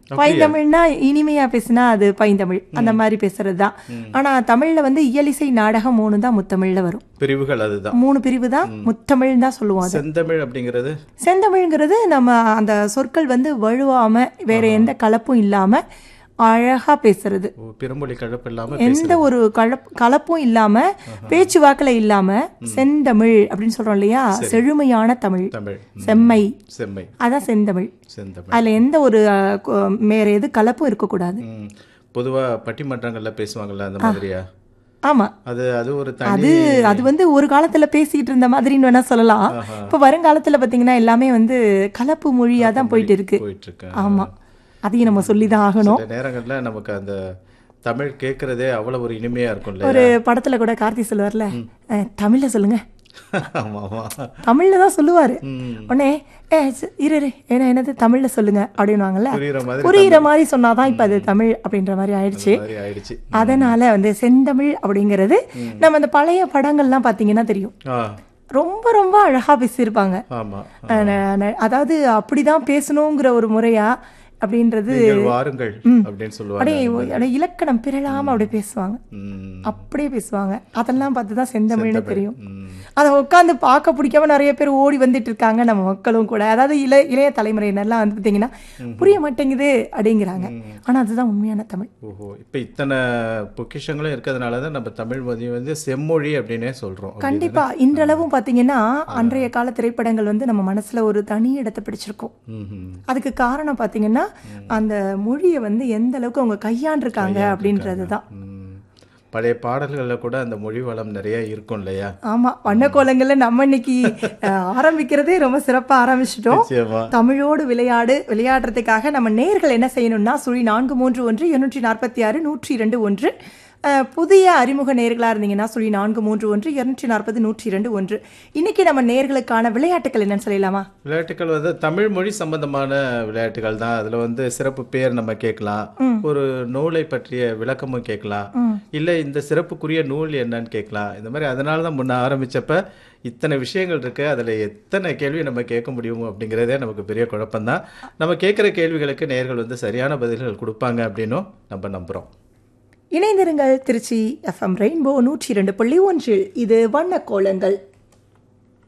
பைந்தமிழ்னா இனிமையா பேசினா அது பைந்தமிழ் அந்த மாதிரி பேசுறது தான் ஆனா தமிழ்ல வந்து இயலிசை நாடகம் மூணு தான் முத்தமிழ்ல வரும் பிரிவுகள் அதுதான் மூணு பிரிவு தான் முத்தமிழ் தான் சொல்லுவோம் அது செந்தமிழ் அப்படிங்கிறது செந்தமிழ்ங்கிறது நம்ம அந்த சொற்கள் வந்து வழுவாம வேற எந்த கலப்பும் இல்லாம அழகா பேசுறது ஓ, பிறமொழி கலப்பு இல்லாம எந்த ஒரு கலப் கலப்பும் இல்லாம பேச்சுவாக்கில் இல்லாம செந்தமிழ் அப்படின்னு சொல்றோம் இல்லையா செழுமையான தமிழ் தமிழ் செம்மை செம்மை அதான் செந்தமிழ் செந்தமிழ் அதுல எந்த ஒரு அஹ், கு- வேற எது கலப்பும் இருக்கக்கூடாது ம். பொதுவா பட்டிமன்றங்கள்ல பேசுவாங்கல்ல அந்த மாதிரியா ஆமா அது அது ஒரு தனி அது அது வந்து ஒரு காலத்துல பேசிட்டு இருந்த மாதிரின்னு வேணா சொல்லலாம் இப்ப வருங்காலத்துல பாத்தீங்கன்னா எல்லாமே வந்து கலப்பு மொழியா தான் போயிட்டு இருக்கு போயிட்டு இருக்கு ஆமா அதையும் நம்ம சொல்லிதான் ஆகணும் சில நேரங்கள்ல நமக்கு அந்த தமிழ் கேட்கறதே அவ்வளவு ஒரு இனிமையா இருக்கும்ல ஒரு படத்துல கூட கார்த்தி சொல்லுவார்ல அஹ், தமிழ்ல சொல்லுங்க ஆமா ஆமா தமிழ்ல தான் சொல்லுவாரு ம். உடனே ஏ ச- இரு இரு என்ன என்னது தமிழ்ல சொல்லுங்க அப்படின்னுவாங்கல்ல புரியுற மாதிரி புரியுற மாதிரி சொன்னாதான் இப்ப அது தமிழ் அப்படின்ற மாதிரி ஆயிடுச்சு மாதிரி ஆயிடுச்சு அதனால வந்து செந்தமிழ் அப்படிங்கிறது நம்ம அந்த பழைய படங்கள்லாம் பாத்தீங்கன்னா தெரியும் ஆ ரொம்ப ரொம்ப அழகா பேசியிருப்பாங்க ஆமா அஹ் ந- ந- அதாவது அப்படிதான் பேசணுங்கிற ஒரு முறையா அப்படின்றது நீங்கள் வாருங்கள் அப்படின்னு சொல்லுவாங்க அப்படியே அப்படியே இலக்கணம் பிறழாம அப்படியே பேசுவாங்க ம். அப்படியே பேசுவாங்க அதெல்லாம் பார்த்து தான் செந்தமிழ்னு தெரியும் ம். அதை உட்காந்து பார்க்க பிடிக்காம நிறைய பேர் ஓடி வந்துட்டு இருக்காங்க நம்ம மக்களும் கூட அதாவது இள இளைய தலைமுறையினர்லாம் வந்து பார்த்தீங்கன்னா புரிய மாட்டேங்குது அப்படிங்கிறாங்க ஆனா அதுதான் உண்மையான தமிழ் ஓஹோ இப்ப இத்தனை பொக்கிஷங்களும் இருக்கிறதுனால தான் நம்ம தமிழ் மொழி வந்து செம்மொழி அப்படின்னே சொல்றோம் கண்டிப்பா இன்றளவும் பார்த்தீங்கன்னா அன்றைய கால திரைப்படங்கள் வந்து நம்ம மனசுல ஒரு தனி இடத்தை பிடிச்சிருக்கும் ம்ஹும். அதுக்கு காரணம் பார்த்தீங்கன்னா அந்த மொழியை வந்து எந்த அளவுக்கு அவங்க கையாண்டிருக்காங்க அப்படின்றது தான் ம். பழைய பாடல்கள்ல கூட அந்த மொழி வளம் நிறைய இருக்கும் இல்லையா ஆமா வண்ணக்கோலங்கள்ல நம்ம இன்னைக்கு அஹ், ஆரம்பிக்கிறதே ரொம்ப சிறப்பா ஆரம்பிச்சிட்டோம் நிச்சயமா தமிழோடு விளையாடு விளையாடுறதுக்காக நம்ம நேர்கள் என்ன செய்யணும்னா சுழி நான்கு மூன்று ஒன்று இருநூற்றி நாற்பத்தி ஆறு நூற்றி இரண்டு ஒன்று அஹ், புதிய அறிமுக நேர்களாக இருந்தீங்கன்னா சுழி நான்கு மூன்று ஒன்று இருநூற்றி நாற்பது நூற்றி இரண்டு ஒன்று இன்னைக்கு நம்ம நேர்களுக்கான விளையாட்டுகள் என்னன்னு சொல்லலாமா விளையாட்டுகள் வந்து தமிழ் மொழி சம்பந்தமான விளையாட்டுகள் தான் அதுல வந்து சிறப்பு பேர் நம்ம கேட்கலாம் ஒரு நூலை பற்றிய விளக்கமும் கேட்கலாம் இல்ல இந்த சிறப்புக்குரிய நூல் என்னன்னு கேட்கலாம் இந்த மாதிரி அதனால தான் முன்ன ஆரம்பிச்சப்ப இத்தனை விஷயங்கள் இருக்கு அதுல எத்தனை கேள்வி நம்ம கேட்க முடியும் அப்படிங்கிறதே நமக்கு பெரிய குழப்பம்தான் நம்ம கேட்குற கேள்விகளுக்கு நேர்கள் வந்து சரியான பதில்கள் கொடுப்பாங்க அப்படின்னும் நம்ம நம்புறோம் இணைந்திருங்கள் திருச்சி எஃப்எம் ரெயின்போ நூற்றி இரண்டு புள்ளி ஒன்றில் இது வண்ணக்கோலங்கள்